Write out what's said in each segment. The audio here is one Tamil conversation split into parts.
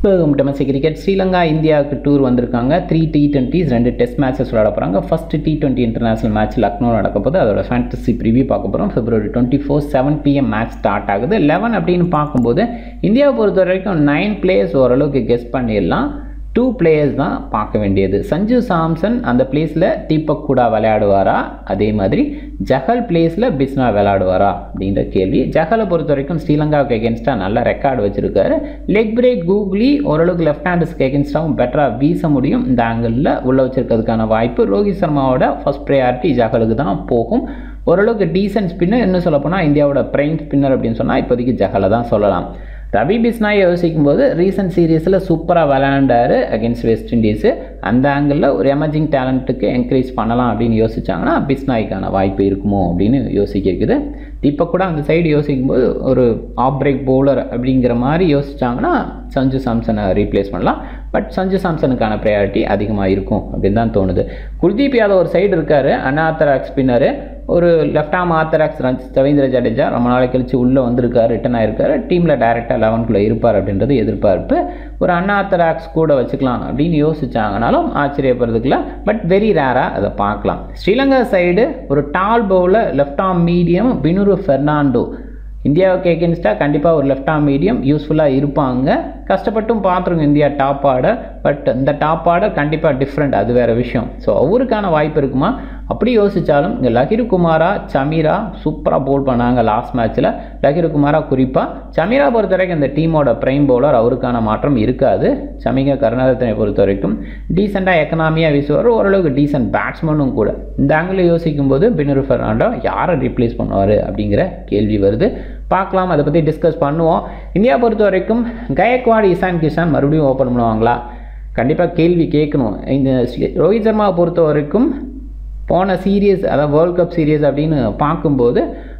டொமஸ்டிக் கிரிக்கெட் ஸ்ரீலங்கா இந்தியாவுக்கு டூர் வந்திருக்காங்க த்ரீ டி டுவெண்ட்டிஸ் ரெண்டு டெஸ்ட் மேட்சஸ் விளையாட போகிறாங்க first T twenty international match Lucknow நடக்க போது அதோட ஃபேண்டசி ப்ரிவியூ பார்க்க போகிறோம் February twenty four seven PM match start ஆகுது லெவன் அப்படின்னு பார்க்கும்போது இந்தியாவை பொறுத்த வரைக்கும் நைன் பிளேயர்ஸ் ஓரளவுக்கு கெஸ் பண்ணிடலாம் டூ பிளேயர்ஸ் தான் பார்க்க வேண்டியது சஞ்சு சாம்சன் அந்த பிளேஸில் தீபக் கூட விளையாடுவாரா அதே மாதிரி ஜஹல் பிளேஸில் பிஸ்னா விளையாடுவாரா அப்படின்ற கேள்வி ஜஹலை பொறுத்த வரைக்கும் ஸ்ரீலங்காவுக்கு எகென்ஸ்டாக நல்ல ரெக்கார்டு வச்சுருக்காரு லெக் பிரேக் கூகுளி ஓரளவுக்கு லெஃப்ட் ஹேண்டர்ஸ்க்கு எகென்ஸ்டாகவும் பெட்டராக வீச முடியும் இந்த ஆங்கிளில் உள்ள வச்சிருக்கிறதுக்கான வாய்ப்பு ரோஹித் சர்மாவோட ஃபர்ஸ்ட் ப்ரையாரிட்டி ஜஹலுக்கு தான் போகும் ஓரளவுக்கு டீசன்ட் ஸ்பின்னர் இன்னும் சொல்லப்போனால் இந்தியாவோட பிரைம் ஸ்பின்னர் அப்படின்னு சொன்னால் இப்போதைக்கு ஜஹலை தான் சொல்லலாம் ரவி பிஸ்னாயை யோசிக்கும் போது ரீசன்ட் சீரீஸில் சூப்பராக விளையாண்டாரு அகேன்ஸ்ட் வெஸ்ட் இண்டீஸு அந்த ஆங்கிளில் ஒரு எமர்ஜிங் டேலண்ட்டுக்கு என்கரேஜ் பண்ணலாம் அப்படின்னு யோசிச்சாங்கன்னா பிஸ்னாய்க்கான வாய்ப்பு இருக்குமோ அப்படின்னு யோசிக்க இருக்குது தீபக் கூட அந்த சைடு யோசிக்கும்போது ஒரு ஆஃப் பிரேக் பவுலர் அப்படிங்கிற மாதிரி யோசிச்சாங்கன்னா சஞ்சு சாம்சனை ரீப்ளேஸ் பண்ணலாம் பட் சஞ்சு சாம்சனுக்கான ப்ரையாரிட்டி அதிகமாக இருக்கும் அப்படின்னு தான் தோணுது குல்தீப் யாதவ் ஒரு சைடு இருக்கார் அன்ஆத்தராக்ஸ் ஸ்பின்னரு ஒரு லெஃப்ட் ஆம் ஆத்தராக்ஸ் ரஞ்ச் ரவீந்திர ஜடேஜா ரொம்ப நாளை கழிச்சு உள்ளே வந்திருக்காரு ரிட்டன் ஆயிருக்காரு டீமில் டைரெக்டாக லெவன்குள்ளே இருப்பார் அப்படின்றது எதிர்பார்ப்பு ஒரு அன்ஆத்தராக்ஸ் கூட வச்சுக்கலாம் அப்படின்னு யோசிச்சாங்கனாலும் ஆச்சரியப்படுறதுக்குல பட் வெரி ரேராக அதை பார்க்கலாம் ஸ்ரீலங்கா சைடு ஒரு tall bowler left arm medium Binura Fernando இந்தியாவுக்கு எகென்ஸ்டாக கண்டிப்பாக ஒரு லெஃப்ட் ஆம் மீடியம் யூஸ்ஃபுல்லாக இருப்பாங்க கஷ்டப்பட்டும் பார்த்துருங்க இந்தியா டாப் ஆர்டர் பட் இந்த டாப் ஆர்டர் கண்டிப்பாக டிஃப்ரெண்ட் அது வேறு விஷயம் ஸோ அவருக்கான வாய்ப்பு இருக்குமா அப்படி யோசித்தாலும் இங்கே லஹிரு குமாரா சமீரா சூப்பராக போல் பண்ணாங்க லாஸ்ட் மேட்ச்சில் லஹிரு குமாரா குறிப்பாக சமீரா பொறுத்த வரைக்கும் இந்த டீமோட பிரைம் பவுலர் அவருக்கான மாற்றம் இருக்காது சமிக கருணாரத்னை பொறுத்த வரைக்கும் டீசெண்டாக எக்கனாமியாக வீசுவார் ஓரளவுக்கு டீசென்ட் பேட்ஸ்மேனும் கூட இந்த ஆங்கிளில் யோசிக்கும் போது பின்னர் ஃபெர்னாண்டோ யாரை ரீப்ளேஸ் பண்ணுவார் அப்படிங்கிற கேள்வி வருது பார்க்கலாம் அதை பற்றி டிஸ்கஸ் பண்ணுவோம் இந்தியா பொறுத்த வரைக்கும் கயக்வாட் இசான் கிஷான் மறுபடியும் ஓப்பன் பண்ணுவாங்களா கண்டிப்பாக கேள்வி கேட்கணும் இந்த ரோஹித் சர்மாவை பொறுத்த வரைக்கும் போன சீரியஸ் அதாவது வேர்ல்ட் கப் சீரியஸ் அப்படின்னு பார்க்கும்போது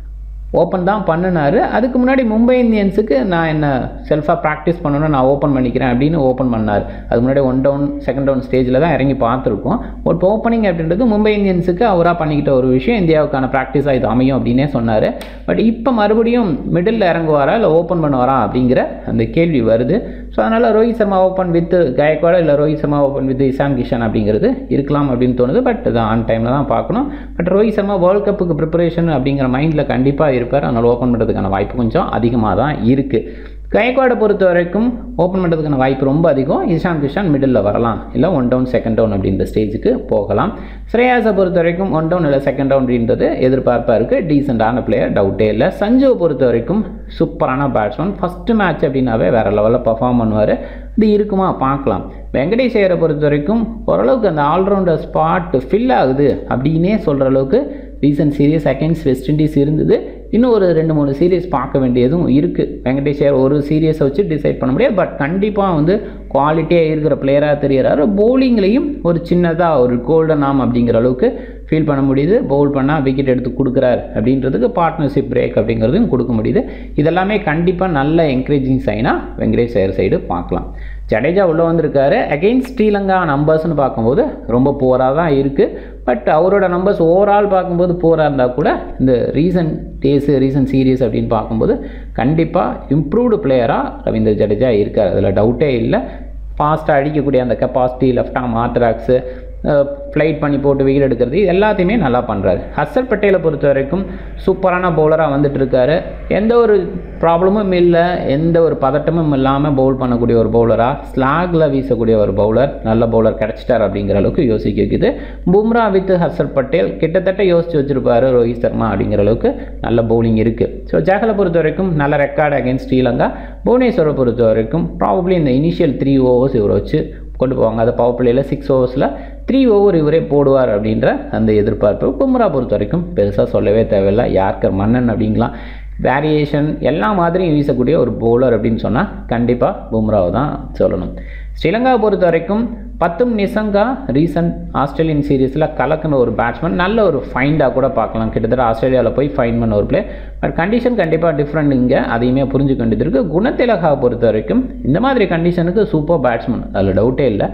ஓப்பன் தான் பண்ணினார் அதுக்கு முன்னாடி மும்பை இந்தியன்ஸுக்கு நான் என்ன செல்ஃபாக ப்ராக்டிஸ் பண்ணணும் நான் ஓப்பன் பண்ணிக்கிறேன் அப்படின்னு ஓப்பன் பண்ணார் அதுக்கு முன்னாடி ஒன் டவுன் செகண்ட் டவுன் ஸ்டேஜில் தான் இறங்கி பார்த்துருக்கோம் பட் ஓப்பனிங் அப்படின்றது மும்பை இந்தியன்ஸுக்கு அவராக பண்ணிக்கிட்ட ஒரு விஷயம் இந்தியாவுக்கான ப்ராக்டிஸாக இது அமையும் அப்படின்னே சொன்னார் பட் இப்போ மறுபடியும் மிடில் இறங்குவாரா இல்லை ஓப்பன் பண்ணுவாரா அப்படிங்கிற அந்த கேள்வி வருது ஸோ அதனால் ரோஹித் சர்மா ஓப்பன் வித் கயக்வாடா இல்லை ரோஹித் சர்மா ஓப்பன் வித் இசான் கிஷன் அப்படிங்கிறது இருக்கலாம் அப்படின்னு தோணுது பட் இது ஆன் டைமில் தான் பார்க்கணும் பட் ரோஹித் சர்மா வேர்ல்ட் கப்புக்கு ப்ரிப்பரேஷன் அப்படிங்கிற மைண்டில் கண்டிப்பாக இருப்பார் அதனால் ஓப்பன் பண்ணுறதுக்கான வாய்ப்பு கொஞ்சம் அதிகமாக தான் இருக்குது கயக்வாடை பொறுத்த வரைக்கும் ஓப்பன் பண்ணுறதுக்கான வாய்ப்பு ரொம்ப அதிகம் இஷான் கிஷான் மிடில் வரலாம் இல்லை ஒன் டவுன் செகண்ட் டவுன் அப்படின்ற ஸ்டேஜுக்கு போகலாம் ஸ்ரேயாஸை பொறுத்த வரைக்கும் ஒன் டவுன் இல்லை செகண்ட் டவுன் அப்படின்றது எதிர்பார்ப்பாக இருக்குது டீசெண்டான பிளேயர் டவுட்டே இல்லை சஞ்சுவை பொறுத்த வரைக்கும் சூப்பரான பேட்ஸ்மேன் ஃபஸ்ட்டு மேட்ச் அப்படின்னாவே வேறு லெவலில் பர்ஃபார்ம் பண்ணுவார் இது இருக்குமா பார்க்கலாம் வெங்கடேஷ் ஐயரை பொறுத்த வரைக்கும் ஓரளவுக்கு அந்த ஆல்ரவுண்டர் ஸ்பாட் ஃபில் ஆகுது அப்படின்னே சொல்கிற அளவுக்கு recent series against West Indies இருந்தது இன்னும் ஒரு ரெண்டு மூணு சீரியஸ் பார்க்க வேண்டியதும் இருக்குது வெங்கடேஷ் ஐயர் ஒரு சீரியஸை வச்சு டிசைட் பண்ண முடியாது பட் கண்டிப்பாக வந்து குவாலிட்டியாக இருக்கிற பிளேயராக தெரிகிறாரு பவுலிங்லேயும் ஒரு சின்னதாக ஒரு கோல்டன் ஆம் அப்படிங்கிற அளவுக்கு ஃபீல் பண்ண முடியுது பவுல் பண்ணால் விக்கெட் எடுத்து கொடுக்குறாரு அப்படின்றதுக்கு பார்ட்னர்ஷிப் பிரேக் அப்படிங்கிறதையும் கொடுக்க முடியுது இதெல்லாமே கண்டிப்பாக நல்ல என்கரேஜிங் சைனாக வெங்கடேஷ் ஐயர் சைடு பார்க்கலாம் ஜடேஜா உள்ளே வந்திருக்காரு அகெயின்ஸ்ட் ஸ்ரீலங்கா நம்பர்ஸ்னு பார்க்கும்போது ரொம்ப புவராக தான் இருக்குது பட் அவரோட நம்பர்ஸ் ஓவரால் பார்க்கும்போது புவராக இருந்தால் கூட இந்த ரீசன்ட் டேஸு ரீசன்ட் சீரியஸ் அப்படின்னு பார்க்கும்போது கண்டிப்பாக இம்ப்ரூவ்டு பிளேயராக ரவீந்திர ஜடேஜா இருக்கார் அதில் டவுட்டே இல்லை ஃபாஸ்ட்டாக அடிக்கக்கூடிய அந்த கெப்பாசிட்டி லெஃப்ட் ஆம் ஆத்ராக்ஸு ஃப்ளைட் பண்ணி போட்டு விக்கெட் எடுக்கிறது இது எல்லாத்தையுமே நல்லா பண்ணுறாரு ஹர்ஷல் பட்டேலை பொறுத்த வரைக்கும் சூப்பரான பவுலராக வந்துட்டு இருக்காரு எந்த ஒரு ப்ராப்ளமும் இல்லை எந்த ஒரு பதட்டமும் இல்லாமல் பவுல் பண்ணக்கூடிய ஒரு பவுலராக ஸ்லாகில் வீசக்கூடிய ஒரு பவுலர் நல்ல பவுலர் கிடச்சிட்டார் அப்படிங்கிற அளவுக்கு யோசிக்க வைக்குது பும்ரா வித் ஹர்ஷல் பட்டேல் கிட்டத்தட்ட யோசிச்சு வச்சிருப்பாரு ரோஹித் சர்மா அப்படிங்கிற அளவுக்கு நல்ல பவுலிங் இருக்குது ஸோ ஜாகலை பொறுத்த வரைக்கும் நல்ல ரெக்கார்டு அகேன்ஸ்ட் ஸ்ரீலங்கா புவனேஸ்வரை பொறுத்த வரைக்கும் ப்ராபப்ளி இந்த இனிஷியல் த்ரீ ஓவர்ஸ் இவரை வச்சு கொண்டு போவாங்க அது பவர் பிளேயில் சிக்ஸ் ஓவர்ஸில் த்ரீ ஓவர் இவரே போடுவார் அப்படின்ற அந்த எதிர்பார்ப்பு பும்ரா பொறுத்த வரைக்கும் பெருசாக சொல்லவே தேவையில்லை யார்கர் மன்னன் அப்படிங்கலாம் வேரியேஷன் எல்லா மாதிரியும் வீசக்கூடிய ஒரு பவுலர் அப்படின்னு சொன்னால் கண்டிப்பாக பும்ராவை தான் சொல்லணும் ஸ்ரீலங்காவை பொறுத்த வரைக்கும் பத்தும் நிசங்கா ரீசன்ட் ஆஸ்திரேலியன் சீரீஸில் கலக்குன ஒரு பேட்ஸ்மேன் நல்ல ஒரு ஃபைண்டாக கூட பார்க்கலாம் கிட்டத்தட்ட ஆஸ்திரேலியாவில் போய் ஃபைன் பண்ண ஒரு பிளே பட் கண்டிஷன் கண்டிப்பாக டிஃப்ரெண்ட் இங்கே அதையுமே புரிஞ்சுக்க வேண்டியது இருக்குது குணத்திலகாவை பொறுத்த வரைக்கும் இந்த மாதிரி கண்டிஷனுக்கு சூப்பர் பேட்ஸ்மேன் அதில் டவுட்டே இல்லை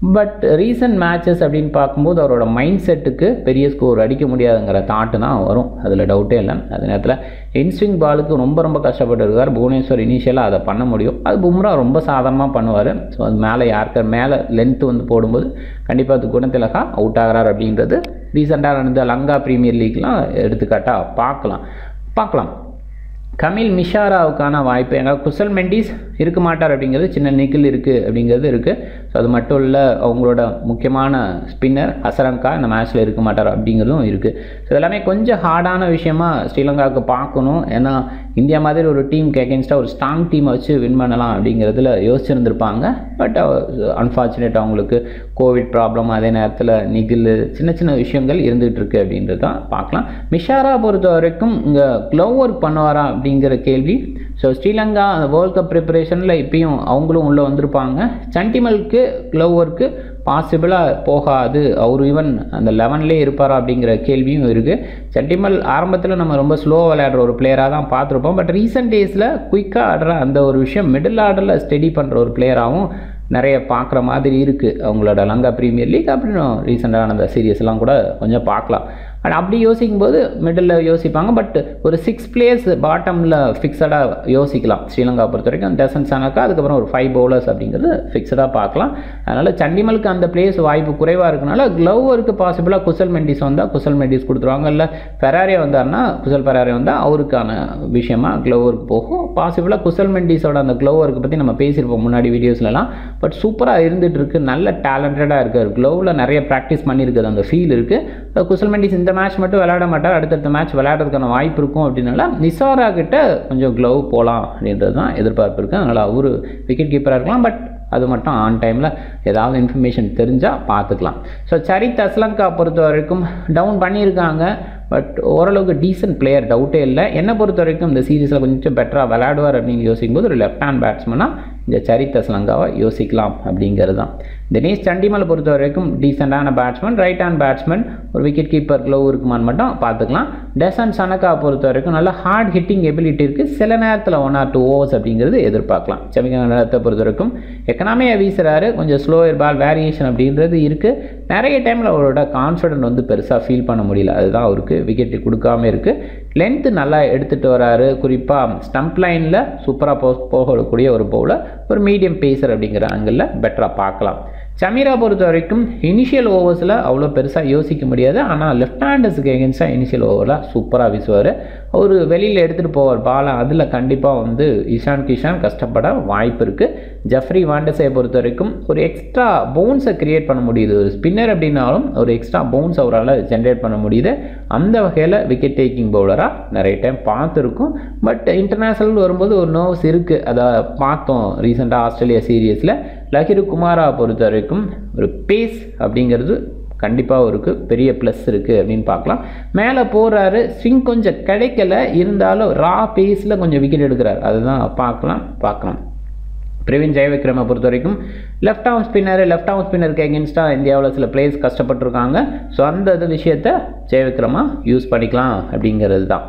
பட் ரீசன்ட் மேட்சஸ் அப்படின்னு பார்க்கும்போது அவரோட மைண்ட் செட்டுக்கு பெரிய ஸ்கோர் அடிக்க முடியாதுங்கிற தாட்டு தான் வரும் அதில் டவுட்டே இல்லை அதே நேரத்தில் இன்ஸ்விங் பாலுக்கு ரொம்ப ரொம்ப கஷ்டப்பட்டு இருக்கார் புவனேஸ்வர் இனிஷியலாக அதை பண்ண முடியும் அது பும்ரா ரொம்ப சாதாரணமாக பண்ணுவார் ஸோ அது மேலே யாருக்கார் மேலே லென்த்து வந்து போடும்போது கண்டிப்பாக அது குணத்திலகா அவுட் ஆகிறார் அப்படின்றது ரீசெண்டாக நடந்த லங்கா ப்ரீமியர் லீக்லாம் எடுத்துக்காட்டாக பார்க்கலாம் பார்க்கலாம் கமில் மிஷாராவுக்கான வாய்ப்பு எங்க குசல் மெண்டிஸ் இருக்க மாட்டார் அப்படிங்கிறது சின்ன நிக்கில் இருக்குது அப்படிங்கிறது இருக்குது ஸோ அது மட்டும் இல்லை அவங்களோட முக்கியமான ஸ்பின்னர் ஹசரங்கா இந்த மேட்ச்சில் இருக்க மாட்டார் அப்படிங்கிறதும் இருக்குது ஸோ இதெல்லாமே கொஞ்சம் ஹார்டான விஷயமா ஸ்ரீலங்காவுக்கு பார்க்கணும் ஏன்னா இந்தியா மாதிரி ஒரு டீமுக்கு அகேன்ஸ்டாக ஒரு ஸ்ட்ராங் டீமை வச்சு வின் பண்ணலாம் அப்படிங்கிறதுல யோசிச்சிருந்துருப்பாங்க பட் அன்ஃபார்ச்சுனேட் அவங்களுக்கு கோவிட் ப்ராப்ளம் அதே நேரத்தில் நிகில் சின்ன சின்ன விஷயங்கள் இருந்துகிட்டு இருக்கு அப்படின்றது தான் பார்க்கலாம் மிஷாரா பொறுத்த வரைக்கும் இங்கே க்ளவ் ஒர்க் பண்ணுவாரா அப்படிங்கிற கேள்வி ஸோ ஸ்ரீலங்கா அந்த வேர்ல்ட் கப் ப்ரிப்பரேஷனில் இப்பயும் அவங்களும் உள்ளே வந்திருப்பாங்க சண்டிமலுக்கு க்ளவ் ஒர்க்கு பாசிபிளாக போகாது அவர் ஈவன் அந்த லெவன்லேயே இருப்பாரா அப்படிங்கிற கேள்வியும் இருக்குது சண்டிமல் ஆரம்பத்தில் நம்ம ரொம்ப ஸ்லோவாக விளையாடுற ஒரு பிளேயராக தான் பார்த்துருப்போம் பட் ரீசெண்ட் டேஸில் குயிக்காக ஆடுற அந்த ஒரு விஷயம் மிடில் ஆர்டரில் ஸ்டடி பண்ணுற ஒரு பிளேயராகவும் நிறைய பார்க்குற மாதிரி இருக்குது அவங்களோட லங்கா ப்ரீமியர் லீக் அப்படின்னு ரீசெண்டான அந்த சீரியஸ்லாம் கூட கொஞ்சம் பார்க்கலாம் அண்ட் அப்படி யோசிக்கும்போது மிடில் யோசிப்பாங்க பட் ஒரு சிக்ஸ் பிளேயர்ஸ் பாட்டமில் ஃபிக்ஸடாக யோசிக்கலாம் ஸ்ரீலங்கா பொறுத்த வரைக்கும் டெசன் சனக்கா அதுக்கப்புறம் ஒரு ஃபைவ் பவுலர்ஸ் அப்படிங்கிறது ஃபிக்ஸடாக பார்க்கலாம் அதனால் சண்டிமலுக்கு அந்த பிளேஸ் வாய்ப்பு குறைவாக இருக்கனால க்ளவ் ஒர்க்கு பாசிபிளாக குசல் மெண்டிஸ் வந்தால் குசல் மெண்டிஸ் கொடுத்துருவாங்க இல்லை ஃபெராரியா வந்தார்னா குசல் ஃபெராரியா வந்தால் அவருக்கான விஷயமா க்ளவ் ஒர்க் போகும் பாசிபிளாக குசல் மெண்டிஸோட அந்த க்ளவ் ஒர்க்கை பற்றி நம்ம பேசியிருப்போம் முன்னாடி வீடியோஸ்லலாம் பட் சூப்பராக இருந்துகிட்டு இருக்கு நல்ல டேலண்டடாக இருக்கார் க்ளோவில் நிறைய ப்ராக்டிஸ் பண்ணியிருக்குது அந்த ஃபீல் இருக்குது குசல் மெண்டிஸ் இந்த மேட்ச் மட்டும் விளையாட மாட்டார் அடுத்தடுத்த மேட்ச் விளையாடுறதுக்கான வாய்ப்பு இருக்கும் அப்படின்னால நிசாரா கிட்ட கொஞ்சம் க்ளவ் போகலாம் அப்படின்றது தான் எதிர்பார்ப்பு இருக்குது அதனால் அவர் விக்கெட் கீப்பராக இருக்கலாம் பட் அது மட்டும் ஆன் டைமில் ஏதாவது இன்ஃபர்மேஷன் தெரிஞ்சால் பார்த்துக்கலாம் ஸோ சரித் அஸ்லங்கா பொறுத்த வரைக்கும் டவுன் பண்ணியிருக்காங்க பட் ஓரளவுக்கு டீசென்ட் பிளேயர் டவுட்டே இல்லை என்னை பொறுத்த வரைக்கும் இந்த சீரீஸில் கொஞ்சம் பெட்டராக விளையாடுவார் அப்படின்னு யோசிக்கும்போது ஒரு லெஃப்ட் ஹேண்ட் பேட்ஸ்மனாக இந்த சரித் அஸ்லங்காவை யோசிக்கலாம் அப்படிங்கிறது தான் தினேஷ் சண்டிமலை பொறுத்த வரைக்கும் டீசெண்டான பேட்ஸ்மேன் ரைட் ஹேண்ட் பேட்ஸ்மேன் ஒரு விக்கெட் கீப்பர் க்ளோவ் இருக்குமான்னு மட்டும் பார்த்துக்கலாம் டெசன் சனக்கா பொறுத்த வரைக்கும் நல்ல ஹார்ட் ஹிட்டிங் எபிலிட்டி இருக்குது சில நேரத்தில் ஒன் ஆர் டூ ஓவர்ஸ் அப்படிங்கிறது எதிர்பார்க்கலாம் செமிகா நேரத்தை பொறுத்த வரைக்கும் எக்கனாமியாக வீசுகிறாரு கொஞ்சம் ஸ்லோயர் பால் வேரியேஷன் அப்படின்றது இருக்குது நிறைய டைமில் அவரோட கான்ஃபிடென்ட் வந்து பெருசாக ஃபீல் பண்ண முடியல அதுதான் அவருக்கு விக்கெட் கொடுக்காம இருக்குது லென்த்து நல்லா எடுத்துகிட்டு வராரு குறிப்பாக ஸ்டம்ப் லைனில் சூப்பராக போ போகக்கூடிய ஒரு பவுலர் ஒரு மீடியம் பேசர் அப்படிங்கிற ஆங்கிளில் பெட்டராக பார்க்கலாம் சமீரா பொறுத்த வரைக்கும் இனிஷியல் ஓவர்ஸில் அவ்வளோ பெருசாக யோசிக்க முடியாது ஆனால் லெஃப்ட் ஹேண்டர்ஸுக்கு எகென்ஸ்டாக இனிஷியல் ஓவரில் சூப்பராக வீசுவார் அவர் வெளியில் எடுத்துகிட்டு போவார் பாலை அதில் கண்டிப்பாக வந்து இஷான் கிஷான் கஷ்டப்பட வாய்ப்பு இருக்குது ஜஃப்ரி வாண்டஸை பொறுத்த வரைக்கும் ஒரு எக்ஸ்ட்ரா பவுன்ஸை க்ரியேட் பண்ண முடியுது ஒரு ஸ்பின்னர் அப்படின்னாலும் ஒரு எக்ஸ்ட்ரா பவுன்ஸ் அவரால் ஜென்ரேட் பண்ண முடியுது அந்த வகையில் விக்கெட் டேக்கிங் பவுலராக நிறைய டைம் பார்த்துருக்கோம் பட் இன்டர்நேஷ்னல் வரும்போது ஒரு நர்வ்ஸ் இருக்குது அதை பார்த்தோம் ரீசெண்டாக ஆஸ்திரேலியா சீரியஸில் லஹிரு குமாரா பொறுத்த வரைக்கும் ஒரு பேஸ் அப்படிங்கிறது கண்டிப்பாக அவருக்கு பெரிய ப்ளஸ் இருக்குது அப்படின்னு பார்க்கலாம் மேலே போகிறாரு ஸ்விங் கொஞ்சம் கிடைக்கல இருந்தாலும் ரா பேஸில் கொஞ்சம் விக்கெட் எடுக்கிறார் அதுதான் பார்க்கலாம் பார்க்கலாம் பிரவீன் ஜெயவிக்ரமை பொறுத்த வரைக்கும் left arm spinner left arm ஸ்பின்னருக்கு எகென்ஸ்டாக இந்தியாவில் சில பிளேயர்ஸ் கஷ்டப்பட்டிருக்காங்க ஸோ அந்த இது விஷயத்தை ஜெயவிக்ரமா யூஸ் பண்ணிக்கலாம் அப்படிங்கிறது தான்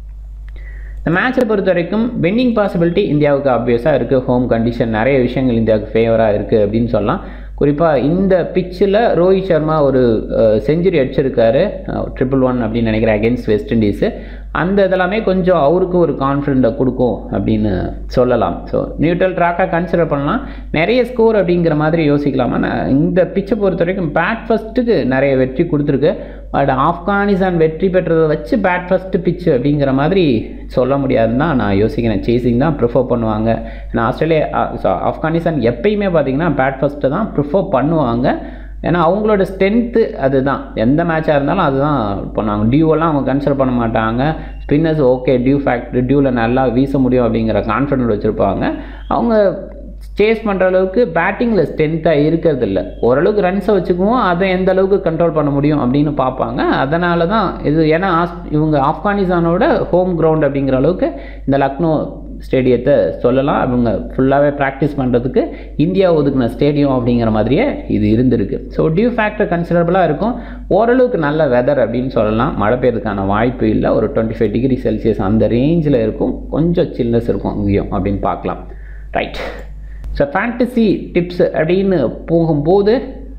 இந்த மேட்சை பொறுத்த வரைக்கும் வின்னிங் பாசிபிலிட்டி இந்தியாவுக்கு ஆப்வியஸாக இருக்குது ஹோம் கண்டிஷன் நிறைய விஷயங்கள் இந்தியாவுக்கு ஃபேவராக இருக்குது அப்படின்னு சொல்லலாம் குறிப்பாக இந்த பிச்சில் ரோஹித் சர்மா ஒரு செஞ்சுரி அடிச்சிருக்காரு ட்ரிபிள் ஒன் அப்படின்னு நினைக்கிறேன் அகேன்ஸ்ட் வெஸ்ட் இண்டீஸு அந்த இதெல்லாமே கொஞ்சம் அவருக்கு ஒரு கான்ஃபிடென்ட்டை கொடுக்கும் அப்படின்னு சொல்லலாம் ஸோ நியூட்ரல் ட்ராக்காக கன்சிடர் பண்ணலாம் நிறைய ஸ்கோர் அப்படிங்கிற மாதிரி யோசிக்கலாம் ஆனால் இந்த பிச்சை பொறுத்த வரைக்கும் பேட் ஃபஸ்ட்டுக்கு நிறைய வெற்றி கொடுத்துருக்கு பட் ஆப்கானிஸ்தான் வெற்றி பெற்றதை வச்சு பேட் ஃபஸ்ட்டு பிச்சு அப்படிங்கிற மாதிரி சொல்ல முடியாதுன்னு தான் நான் யோசிக்கிறேன் சேசிங் தான் ப்ரிஃபர் பண்ணுவாங்க ஏன்னா ஆஸ்திரேலியா ஆப்கானிஸ்தான் எப்பயுமே பார்த்தீங்கன்னா பேட் ஃபஸ்ட்டு தான் ப்ரிஃபர் பண்ணுவாங்க ஏன்னா அவங்களோட ஸ்ட்ரென்த்து அதுதான் எந்த மேட்சாக இருந்தாலும் அதுதான் பண்ணுவாங்க டியூவெல்லாம் அவங்க கன்சிடர் பண்ண மாட்டாங்க ஸ்பின்னர்ஸ் ஓகே டியூ ஃபேக்ட்ரி டியூவில் நல்லா வீச முடியும் அப்படிங்கிற கான்ஃபிடென்ட் வச்சுருப்பாங்க அவங்க சேஸ் பண்ணுற அளவுக்கு பேட்டிங்கில் ஸ்ட்ரென்த்தாக இருக்கிறது இல்லை ஓரளவுக்கு ரன்ஸை வச்சுக்குவோம் அதை எந்த அளவுக்கு கண்ட்ரோல் பண்ண முடியும் அப்படின்னு பார்ப்பாங்க அதனால தான் இது ஏன்னா ஆஸ் இவங்க ஆப்கானிஸ்தானோட ஹோம் கிரவுண்ட் அப்படிங்கிற அளவுக்கு இந்த லக்னோ ஸ்டேடியத்தை சொல்லலாம் அவங்க ஃபுல்லாகவே ப்ராக்டிஸ் பண்ணுறதுக்கு இந்தியா ஒதுக்கின ஸ்டேடியம் அப்படிங்கிற மாதிரியே இது இருந்திருக்கு ஸோ டியூ ஃபேக்டர் கன்சிடரபுளாக இருக்கும் ஓரளவுக்கு நல்ல வெதர் அப்படின்னு சொல்லலாம் மழை பெய்யறதுக்கான வாய்ப்பு இல்லை ஒரு டுவெண்ட்டி ஃபைவ் டிகிரி செல்சியஸ் அந்த ரேஞ்சில் இருக்கும் கொஞ்சம் சில்னஸ் இருக்கும் இங்கேயும் அப்படின்னு பார்க்கலாம் ரைட் ஸோ ஃபேண்டசி டிப்ஸ் அப்படின்னு போகும்போது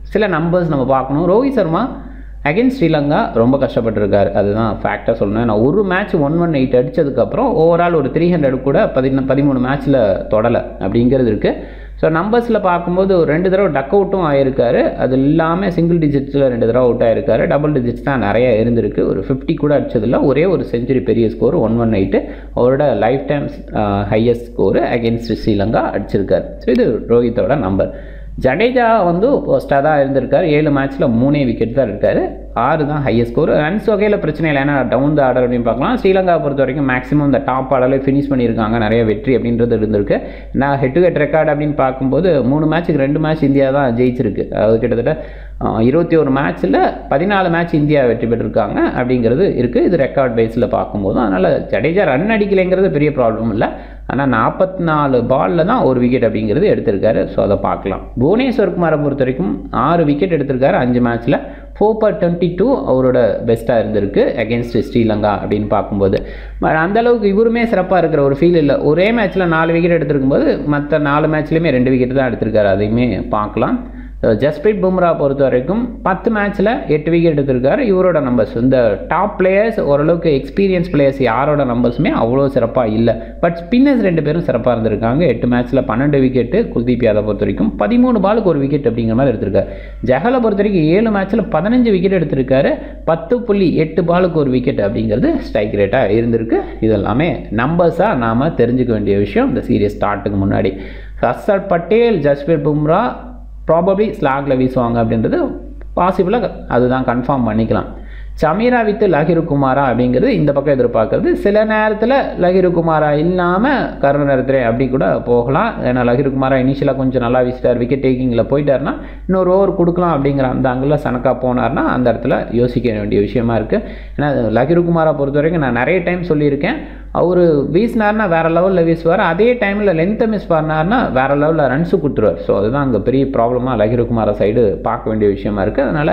சில நம்பர்ஸ் நம்ம பார்க்கணும் ரோஹித் சர்மா அகைன்ஸ்ட் ஸ்ரீலங்கா ரொம்ப கஷ்டப்பட்டிருக்காரு அதுதான் ஃபேக்டாக சொல்லணும் நான் ஒரு மேட்ச் ஒன் ஒன் எயிட் அடித்ததுக்கப்புறம் ஓவரால் ஒரு த்ரீ ஹண்ட்ரட் கூட பதின பதிமூணு மேட்ச்சில் தொடலை அப்படிங்கிறது இருக்குது ஸோ நம்பர்ஸில் பார்க்கும்போது ஒரு ரெண்டு தடவை டக் அவுட்டும் ஆயிருக்காரு அது இல்லாமல் சிங்கிள் டிஜிட்ஸில் ரெண்டு தடவை அவுட் ஆயிருக்காரு டபுள் டிஜிட்ஸ் தான் நிறைய இருந்திருக்கு ஒரு ஃபிஃப்டி கூட அடிச்சதில்ல ஒரே ஒரு செஞ்சுரி பெரிய ஸ்கோர் ஒன் ஒன் எயிட்டு அவரோட lifetime highest score against Sri Lanka அடிச்சிருக்காரு ஸோ இது ரோஹித்தோட நம்பர் ஜடேஜா வந்து ஃபஸ்ட்டாக தான் இருந்திருக்காரு ஏழு மேட்ச்சில் மூணே விக்கெட் தான் இருக்காரு ஆறு தான் ஹையஸ்ட் ஸ்கோர் ரன்ஸ் வகையில் பிரச்சனை இல்லை ஏன்னா டவுன் த ஆர்டர் அப்படின்னு பார்க்கலாம் ஸ்ரீலங்கா பொறுத்த வரைக்கும் மேக்ஸிமம் இந்த டாப் ஆர்டரில் ஃபினிஷ் பண்ணியிருக்காங்க நிறைய வெற்றி அப்படின்றது இருந்திருக்கு நான் ஹெட் டு ஹெட் ரெக்கார்டு அப்படின்னு பார்க்கும்போது மூணு மேட்ச்சுக்கு ரெண்டு மேட்ச் இந்தியா தான் ஜெயிச்சிருக்கு அதாவது கிட்டத்தட்ட இருபத்தி ஒரு மேட்ச்சில் பதினாலு மேட்ச் இந்தியா வெற்றி பெற்றிருக்காங்க அப்படிங்கிறது இருக்குது இது ரெக்கார்ட் பேஸில் பார்க்கும்போது அதனால் ஜடேஜா ரன் அடிக்கலைங்கிறது பெரிய ப்ராப்ளம் இல்லை ஆனால் நாற்பத்தி நாலு பாலில் தான் ஒரு விக்கெட் அப்படிங்கிறது எடுத்திருக்காரு ஸோ அதை பார்க்கலாம் புவனேஸ்வர் குமாரை பொறுத்த வரைக்கும் ஆறு விக்கெட் எடுத்திருக்காரு அஞ்சு மேட்ச்சில் ஃபோர் பர் டுவெண்ட்டி டூ அவரோட பெஸ்ட்டாக இருந்திருக்கு அகேன்ஸ்ட் ஸ்ரீலங்கா அப்படின்னு பார்க்கும்போது அந்தளவுக்கு இவருமே சிறப்பாக இருக்கிற ஒரு ஃபீல் இல்லை ஒரே மேட்ச்சில் நாலு விக்கெட் எடுத்திருக்கும்போது மற்ற நாலு மேட்ச்லேயுமே ரெண்டு விக்கெட் தான் எடுத்திருக்காரு அதையுமே பார்க்கலாம் ஜஸ்பிரீத் பும்ரா பொறுத்த வரைக்கும் பத்து மேட்ச்சில் எட்டு விக்கெட் எடுத்திருக்காரு இவரோட நம்பர்ஸ் இந்த டாப் பிளேயர்ஸ் ஓரளவுக்கு எக்ஸ்பீரியன்ஸ் பிளேயர்ஸ் யாரோட நம்பர்ஸுமே அவ்வளோ சிறப்பாக இல்லை பட் ஸ்பின்னர்ஸ் ரெண்டு பேரும் சிறப்பாக இருந்திருக்காங்க எட்டு மேட்ச்சில் பன்னெண்டு விக்கெட்டு குல்தீப் யாதவ் பொறுத்த வரைக்கும் பதிமூணு பாலுக்கு ஒரு விக்கெட் அப்படிங்கிற மாதிரி எடுத்திருக்காரு ஜஹலை பொறுத்த வரைக்கும் ஏழு மேட்ச்சில் பதினஞ்சு விக்கெட் எடுத்திருக்காரு பத்து புள்ளி எட்டு பாலுக்கு ஒரு விக்கெட் அப்படிங்கிறது ஸ்ட்ரைக் ரேட்டாக இருந்திருக்கு இதெல்லாமே நம்பர்ஸாக நாம் தெரிஞ்சுக்க வேண்டிய விஷயம் இந்த சீரியஸ் ஸ்டார்ட்டுக்கு முன்னாடி ஹர்ஷர் பட்டேல் ஜஸ்பீர் பும்ரா ப்ராபப்ளி ஸ்லாகில் வீசுவாங்க அப்படின்றது பாசிபிளாக அதுதான் கன்ஃபார்ம் பண்ணிக்கலாம் சமீரா வித்து லஹிரு குமாரா அப்படிங்கிறது இந்த பக்கம் எதிர்பார்க்கறது சில நேரத்தில் லஹிரு குமாரா இல்லாமல் கருண நேரத்தில் அப்படி கூட போகலாம் ஏன்னா லஹிரு குமாரா இனிஷியலாக கொஞ்சம் நல்லா வீசிட்டார் விக்கெட் டேக்கிங்கில் போயிட்டார்னா இன்னொரு ஓவர் கொடுக்கலாம் அப்படிங்கிற அந்த அங்கில் சனக்கா போனார்னா அந்த இடத்துல யோசிக்க வேண்டிய விஷயமா இருக்குது ஏன்னா லஹிரு குமாரை பொறுத்த வரைக்கும் நான் நிறைய டைம் சொல்லியிருக்கேன் அவர் வீசினார்னா வேறு லெவலில் வீசுவார் அதே டைமில் லென்த்தை மிஸ் பண்ணார்னா வேறு லெவலில் ரன்ஸு கொடுத்துருவார் ஸோ அதுதான் அங்கே பெரிய ப்ராப்ளமாக லஹிரு குமாரா சைடு பார்க்க வேண்டிய விஷயமா இருக்குது அதனால்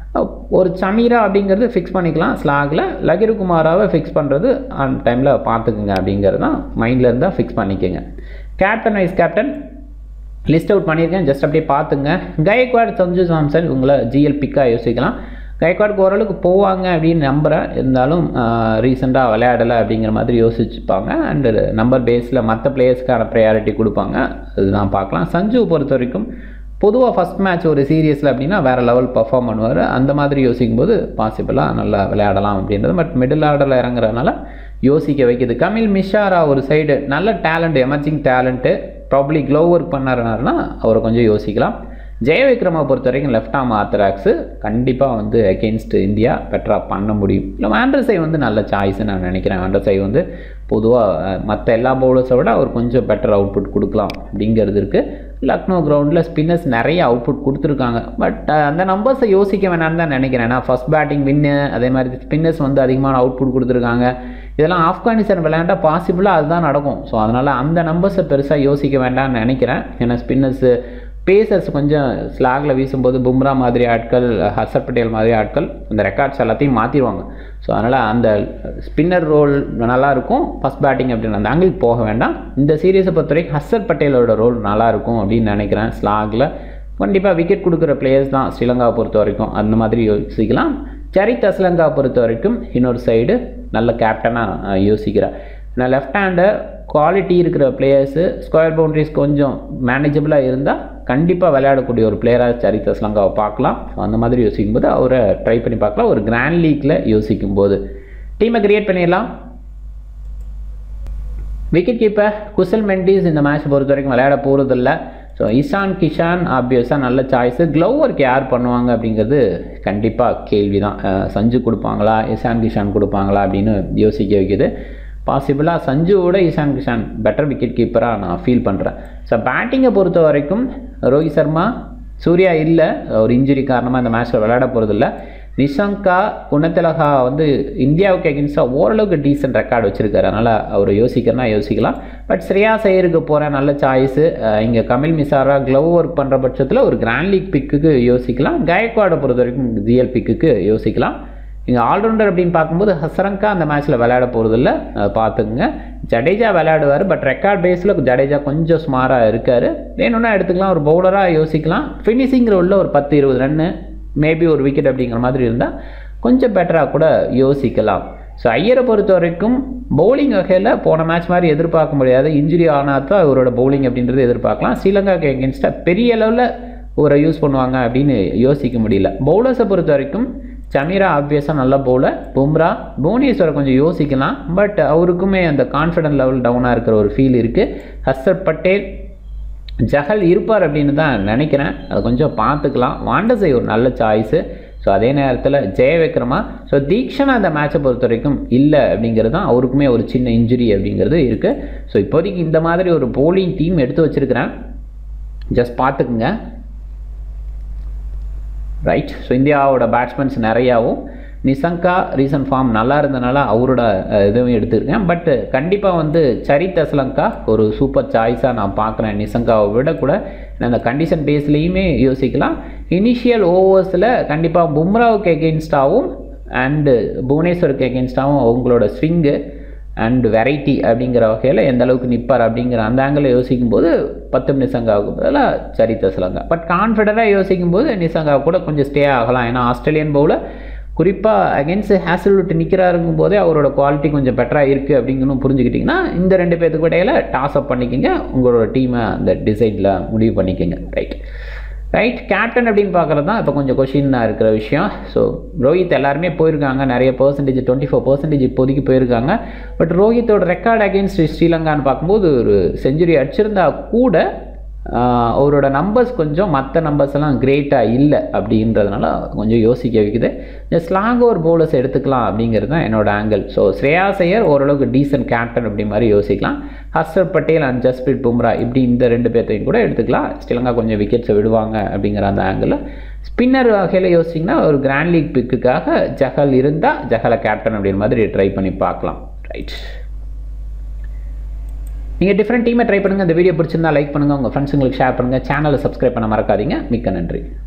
ஒரு சமீரா அப்படிங்கிறது ஃபிக்ஸ் பண்ணிக்கலாம் ஸ்லாகில் லகிரு குமாராவை ஃபிக்ஸ் பண்ணுறது அந்த டைமில் பார்த்துக்குங்க அப்படிங்கிறது தான் மைண்டில் இருந்தால் ஃபிக்ஸ் பண்ணிக்கோங்க captain vice captain list out பண்ணியிருக்கேன் ஜஸ்ட் அப்படியே பார்த்துங்க கயக்வாட் சஞ்சு சாம்சன் உங்களை ஜிஎல் பிக்காக யோசிக்கலாம் கைக்வாடுக்கு ஓரளவுக்கு போவாங்க அப்படின்னு நம்புகிறேன் இருந்தாலும் ரீசெண்டாக விளையாடலை அப்படிங்கிற மாதிரி யோசிச்சுப்பாங்க அண்டு நம்பர் பேஸில் மற்ற பிளேயர்ஸ்க்கான ப்ரையாரிட்டி கொடுப்பாங்க அதுதான் பார்க்கலாம் சஞ்சு பொறுத்த வரைக்கும் பொதுவாக ஃபஸ்ட் மேட்ச் ஒரு சீரியஸில் அப்படின்னா வேறு லெவல் பர்ஃபார்ம் பண்ணுவார் அந்த மாதிரி யோசிக்கும் போது பாசிபிளாக நல்லா விளையாடலாம் அப்படின்றது பட் மிடில் ஆர்டரில் இறங்குறதுனால யோசிக்க வைக்கிது கமில் மிஷாரா ஒரு சைடு நல்ல talent emerging talent probably glove work பண்ணாருனாருனா அவரை கொஞ்சம் யோசிக்கலாம் ஜெயவிக்ரமை பொறுத்த வரைக்கும் லெஃப்ட் ஆம் ஆர்த்தராக்ஸு கண்டிப்பாக வந்து அகெயின்ஸ்ட் இந்தியா பெட்டராக பண்ண முடியும் இல்லை ஆண்டர்சை வந்து நல்ல சாய்ஸ்ன்னு நான் நினைக்கிறேன் ஆண்டர்சை வந்து பொதுவாக மற்ற எல்லா பவுலர்ஸை விட அவர் கொஞ்சம் பெட்டர் அவுட்புட் கொடுக்கலாம் அப்படிங்கிறது இருக்குது லக்னோ கிரவுண்டில் ஸ்பின்னர்ஸ் நிறைய அவுட்புட் கொடுத்துருக்காங்க பட் அந்த நம்பர்ஸை யோசிக்க வேணாம்னு தான் நினைக்கிறேன் ஏன்னா ஃபஸ்ட் பேட்டிங் வின்னு அதே மாதிரி ஸ்பின்னர்ஸ் வந்து அதிகமான அவுட்புட் கொடுத்துருக்காங்க இதெல்லாம் ஆப்கானிஸ்தான் விளையாண்டா பாசிபிளாக அதுதான் நடக்கும் ஸோ அதனால் அந்த நம்பர்ஸை பெருசாக யோசிக்க வேண்டாம்னு நினைக்கிறேன் ஏன்னா ஸ்பின்னர்ஸு பேசர்ஸ் கொஞ்சம் ஸ்லாகில் வீசும்போது பும்ரா மாதிரி ஆட்கள் ஹர்ஷர் பட்டேல் மாதிரி ஆட்கள் அந்த ரெக்கார்ட்ஸ் எல்லாத்தையும் மாற்றிடுவாங்க ஸோ அதனால் அந்த ஸ்பின்னர் ரோல் நல்லாயிருக்கும் ஃபஸ்ட் பேட்டிங் அப்படின்னு அந்த ஆங்கிள் போக வேண்டாம் இந்த சீரீஸை பொறுத்த வரைக்கும் ஹர்ஷர் பட்டேலோட ரோல் நல்லாயிருக்கும் அப்படின்னு நினைக்கிறேன் ஸ்லாகில் கண்டிப்பாக விக்கெட் கொடுக்குற பிளேயர்ஸ் தான் ஸ்ரீலங்காவை பொறுத்த வரைக்கும் அந்த மாதிரி யோசிக்கலாம் சரித் அஸ்லங்கா பொறுத்த வரைக்கும் இன்னொரு சைடு நல்ல கேப்டனாக யோசிக்கிறேன் நான் லெஃப்ட் ஹேண்டர் குவாலிட்டி இருக்கிற பிளேயர்ஸு ஸ்கொயர் பவுண்ட்ரிஸ் கொஞ்சம் மேனேஜபிளாக இருந்தால் கண்டிப்பாக விளையாடக்கூடிய ஒரு பிளேயராக சரித் அஸ்லங்காவை பார்க்கலாம் அந்த மாதிரி யோசிக்கும் போது அவரை ட்ரை பண்ணி பார்க்கலாம் ஒரு கிராண்ட் லீக்கில் யோசிக்கும் போது டீமை கிரியேட் பண்ணிடலாம் விக்கெட் கீப்பர் குசல் மெண்டிஸ் இந்த மேட்ச் பொறுத்த வரைக்கும் விளையாட போகிறதில்ல ஸோ இஷான் கிஷான் ஆப்வியஸாக நல்ல சாய்ஸு க்ளவ் ஒர்க் யார் பண்ணுவாங்க அப்படிங்கிறது கண்டிப்பாக கேள்வி தான் சஞ்சு கொடுப்பாங்களா இஷான் கிஷான் கொடுப்பாங்களா அப்படின்னு யோசிக்க வைக்குது பாசிபிளாக சஞ்சுவோட இஷான் கிஷான் பெட்டர் விக்கெட் கீப்பராக நான் ஃபீல் பண்ணுறேன் ஸோ பேட்டிங்கை பொறுத்த வரைக்கும் ரோஹித் சர்மா சூர்யா இல்லை ஒரு இன்ஜுரி காரணமாக இந்த மேட்ச்சில் விளையாட போகிறதில்ல நிஷங்கா குணத்திலகா வந்து இந்தியாவுக்கு எகென்ஸ்டாக ஓரளவுக்கு டீசென்ட் ரெக்கார்டு வச்சுருக்காரு அதனால் அவர் யோசிக்கிறனா யோசிக்கலாம் பட் ஸ்ரேயா சையருக்கு போகிற நல்ல சாய்ஸு இங்கே கமில் மிசாரா க்ளவ் ஒர்க் பண்ணுற பட்சத்தில் ஒரு கிராண்ட் லீக் பிக்குக்கு யோசிக்கலாம் கயக்வாடை பொறுத்த வரைக்கும் ஜிஎல் பிக்குக்கு யோசிக்கலாம் இங்கே ஆல்ரவுண்டர் அப்படின்னு பார்க்கும்போது ஹசரங்கா அந்த மேட்ச்சில் விளையாட போகிறதில்ல அதை பார்த்துக்குங்க ஜடேஜா விளையாடுவார் பட் ரெக்கார்ட் பேஸில் ஜடேஜா கொஞ்சம் ஸ்மாராக இருக்கார் வேணும்னா எடுத்துக்கலாம் ஒரு பவுலராக யோசிக்கலாம் ஃபினிஷிங் ரோலில் ஒரு பத்து இருபது ரன்னு மேபி ஒரு விக்கெட் அப்படிங்கிற மாதிரி இருந்தால் கொஞ்சம் பெட்டராக கூட யோசிக்கலாம் ஸோ ஐயரை பொறுத்த வரைக்கும் பவுலிங் வகையில் போன மேட்ச் மாதிரி எதிர்பார்க்க முடியாது இன்ஜுரி ஆனால் தான் அவரோட பவுலிங் அப்படின்றது எதிர்பார்க்கலாம் ஸ்ரீலங்காக்கு எகென்ஸ்டாக பெரிய அளவில் ஒரு யூஸ் பண்ணுவாங்க அப்படின்னு யோசிக்க முடியல பவுலர்ஸை பொறுத்த வரைக்கும் சமீரா ஆப்வியஸாக நல்ல பவுலர் பும்ரா புவனேஸ்வரை கொஞ்சம் யோசிக்கலாம் பட் அவருக்குமே அந்த கான்ஃபிடன்ட் லெவல் டவுனாக இருக்கிற ஒரு ஃபீல் இருக்குது ஹர்ஷர் பட்டேல் ஜஹல் இருப்பார் அப்படின்னு தான் நினைக்கிறேன் அதை கொஞ்சம் பார்த்துக்கலாம் வாண்டசை ஒரு நல்ல சாய்ஸு ஸோ அதே நேரத்தில் ஜெய விக்ரமா ஸோ தீக்ஷனா அந்த மேட்சை பொறுத்த வரைக்கும் இல்லை அப்படிங்கிறது தான் அவருக்குமே ஒரு சின்ன இன்ஜுரி அப்படிங்கிறது இருக்குது ஸோ இப்போதைக்கு இந்த மாதிரி ஒரு போலிங் டீம் எடுத்து வச்சுருக்கிறேன் ஜஸ்ட் பார்த்துக்குங்க ரைட் ஸோ இந்தியாவோட பேட்ஸ்மேன்ஸ் நிறையாவும் நிசங்கா ரீசன்ட் ஃபார்ம் நல்லா இருந்தனால அவரோட இதுவும் எடுத்திருக்கேன் பட் கண்டிப்பாக வந்து சரித் அஸ்லங்கா ஒரு சூப்பர் சாய்ஸாக நான் பார்க்குறேன் நிசங்காவை விட கூட அந்த கண்டிஷன் பேஸ்லேயுமே யோசிக்கலாம் இனிஷியல் ஓவர்ஸில் கண்டிப்பாக பும்ராவுக்கு எகென்ஸ்டாகவும் அண்டு புவனேஸ்வருக்கு எகென்ஸ்டாகவும் அவங்களோட ஸ்விங்கு அண்ட் வெரைட்டி அப்படிங்கிற வகையில் எந்த அளவுக்கு நிற்பார் அப்படிங்கிற அந்த ஆங்கிளில் யோசிக்கும் போது பத்து நிசங்காவுக்கு பதிலாக சரித்த சிலங்கா பட் கான்ஃபிடண்ட்டாக யோசிக்கும் போது நிசங்கா கூட கொஞ்சம் ஸ்டே ஆகலாம் ஏன்னா ஆஸ்திரேலியன் பவுலர் குறிப்பாக அகேன்ஸ்ட் ஹேசல்வுட் நிற்கிறாருங்கும் போதே அவரோட குவாலிட்டி கொஞ்சம் பெட்டராக இருக்குது அப்படிங்கணும் புரிஞ்சுக்கிட்டிங்கன்னா இந்த ரெண்டு பேர்த்துக்கு இடையில டாஸ் அப் பண்ணிக்கோங்க உங்களோட டீமை அந்த டிசைனில் முடிவு பண்ணிக்கோங்க ரைட் ரைட் கேப்டன் அப்படின்னு பார்க்குறது தான் இப்போ கொஞ்சம் கொஷினாக இருக்கிற விஷயம் ஸோ ரோஹித் எல்லாருமே போயிருக்காங்க நிறைய பர்சன்டேஜ் டுவெண்ட்டி ஃபோர் பர்சன்டேஜ் இப்போதைக்கு போயிருக்காங்க பட் ரோஹித்தோட ரெக்கார்ட் அகேன்ஸ்ட் ஸ்ரீலங்கான்னு பார்க்கும்போது ஒரு செஞ்சுரி அடிச்சிருந்தா கூட அவரோட நம்பர்ஸ் கொஞ்சம் மற்ற நம்பர்ஸ் எல்லாம் கிரேட்டாக இல்லை அப்படின்றதுனால கொஞ்சம் யோசிக்க வைக்குது ஸ்லாங் ஓவர் பவுலர்ஸ் எடுத்துக்கலாம் அப்படிங்கிறது தான் என்னோட ஆங்கிள் ஸோ ஸ்ரேயா ஐயர் ஓரளவுக்கு டீசன்ட் கேப்டன் அப்படி மாதிரி யோசிக்கலாம் ஹர்ஷர் பட்டேல் அண்ட் ஜஸ்பிரீத் பும்ரா இப்படி இந்த ரெண்டு பேர்த்தையும் கூட எடுத்துக்கலாம் ஸ்ரீலங்கா கொஞ்சம் விக்கெட்ஸை விடுவாங்க அப்படிங்கிற அந்த ஆங்கிளில் ஸ்பின்னர் வகையில் யோசிச்சிங்கன்னா ஒரு கிராண்ட் லீக் பிக்குக்காக ஜஹல் இருந்தால் ஜஹலை கேப்டன் அப்படின்ற மாதிரி ட்ரை பண்ணி பார்க்கலாம் ரைட் நீங்கள் டிஃப்ரெண்ட் டீமை ட்ரை பண்ணுங்கள் இந்த வீடியோ பிடிச்சிருந்தா லைக் பண்ணுங்கள் உங்கள் ஃப்ரெண்ட்ஸுங்களுக்கு ஷேர் பண்ணுங்கள் சேனலை சப்ஸ்கிரைப் பண்ண மறக்காதீங்க மிக்க நன்றி